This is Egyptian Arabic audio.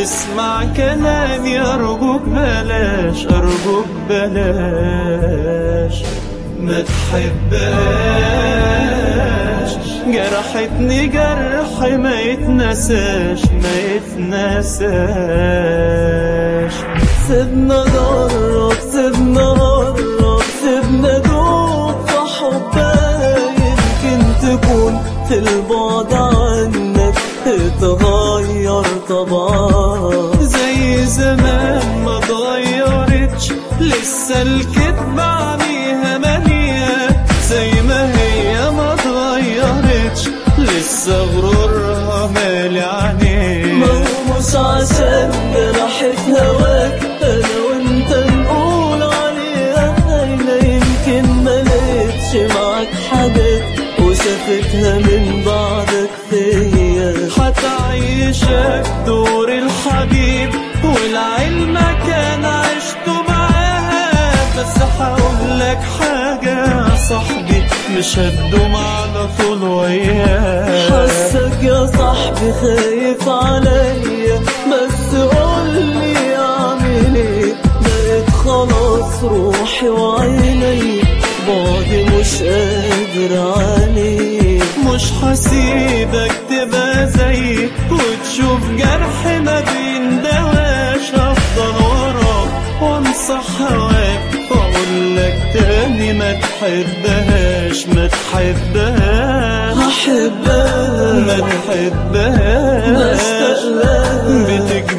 اسمع كلامي أرجوك بلاش أرجوك بلاش ما تحبهاش جرحتني جرح ما يتنساش ما يتنساش سيبنا جرب سيبنا هرب سيبنا دوب في حبها يمكن تكون في البعد عنك تتغير طبعا زي زمان ما اتغيرتش لسه الكدبة عليها مالية زي ما هي ما اتغيرتش لسه غرورها مالي عينيها ما هو مش عشان جرحت هواك انا وانت نقول عليها خاينة يمكن ما لقيتش معاك حاجات وشافتها من بعدك فيا هتعيشك دور الحبيب والعلم كان عشته معاها بس هقول لك حاجة يا صاحبي مش هتدوم على طول وياها حاسك يا صاحبي خايف عليا بس قولي اعمل ايه بقيت خلاص روحي وعيني بعدي مش قادر عليه مش هسيبك تبقى زيي وتشوف جرح ما بين دواش افضل وراك وانصح هواك واقول لك تاني ما تحبهاش ما تحبهاش هحبها ما تحبهاش بشتاق لها بتك